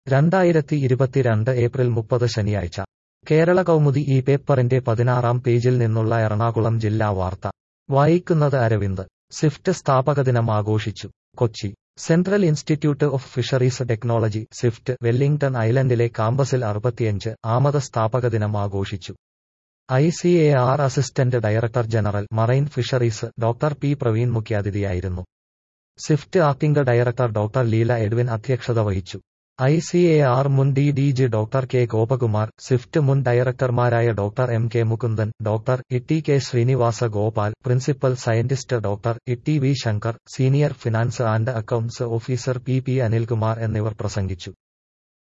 രണ്ടായിരത്തി ഇരുപത്തിരണ്ട് ഏപ്രിൽ മുപ്പത് ശനിയാഴ്ച കേരള കൗമുദി ഈ പേപ്പറിന്റെ പതിനാറാം പേജിൽ നിന്നുള്ള എറണാകുളം ജില്ലാ വാർത്ത വായിക്കുന്നത് അരവിന്ദ് സ്വിഫ്റ്റ് സ്ഥാപകദിനം ആഘോഷിച്ചു Kochi central institute of fisheries technology CIFT Wellington ഐലൻഡിലെ കാമ്പസിൽ അറുപത്തിയഞ്ച് ആമത് സ്ഥാപകദിനം ആഘോഷിച്ചു I C A R assistant director general marine fisheries doctor P Praveen മുഖ്യാതിഥിയായിരുന്നു CIFT acting director doctor Leela Edwin അധ്യക്ഷത വഹിച്ചു ഐ സി എ ആർ മുൻ D D G doctor K Gopakumar CIFT മുൻ ഡയറക്ടർമാരായ doctor M K Mukundan doctor Itty K Srinivasa Gopal principal scientist doctor Itty V Shankar senior finance and accounts officer P P Anilkumar എന്നിവർ പ്രസംഗിച്ചു